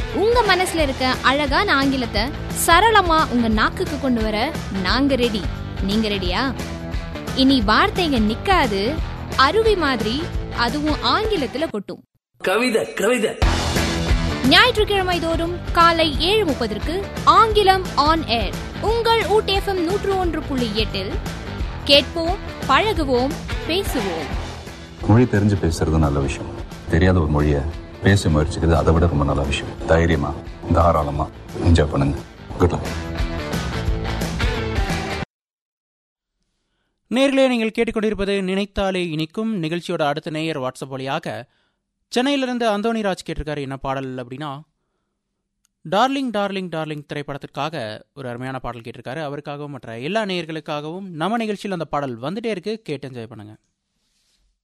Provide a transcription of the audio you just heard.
உங்க மனசுல இருக்க அழகான ஆங்கிலத்தை சரளமா உங்க நாக்குக்கு கொண்டு வர நாங்க ரெடி நீங்க ரெடியா இனி வார்த்தைங்க நிக்காது அருவி மாதிரி அதுவும் ஆங்கிலத்துல கொட்டும் கவிதை கவிதை ஞாயிற்றுக்கிழமை தோறும் காலை ஏழு முப்பதற்கு ஆங்கிலம் ஆன் ஏர் உங்கள் ஊட்டிஎஃப்எம் நூற்று ஒன்று புள்ளி எட்டில் கேட்போம் பழகுவோம் பேசுவோம் மொழி தெரிஞ்சு பேசுறது நல்ல விஷயம் தெரியாத ஒரு மொழியை பேச முயற்சிக்கிறது அதை விட ரொம்ப நல்ல விஷயம் தைரியமா தாராளமா என்ஜாய் பண்ணுங்க குட் லக் நேர்களே நீங்கள் கேட்டுக்கொண்டிருப்பது நினைத்தாலே இனிக்கும் நிகழ்ச்சியோட அடுத்த நேயர் வாட்ஸ்அப் வழியாக சென்னையிலிருந்து அந்தோணிராஜ் கேட்டிருக்காரு என்ன பாடல் அப்படின்னா டார்லிங் டார்லிங் டார்லிங் திரைப்படத்திற்காக ஒரு அருமையான பாடல் கேட்டிருக்காரு அவருக்காகவும் மற்ற எல்லா நேயர்களுக்காகவும் நம்ம நிகழ்ச்சியில் அந்த பாடல் வந்துட்டே இருக்கு கேட்டு என்ஜாய் பண்ணுங்க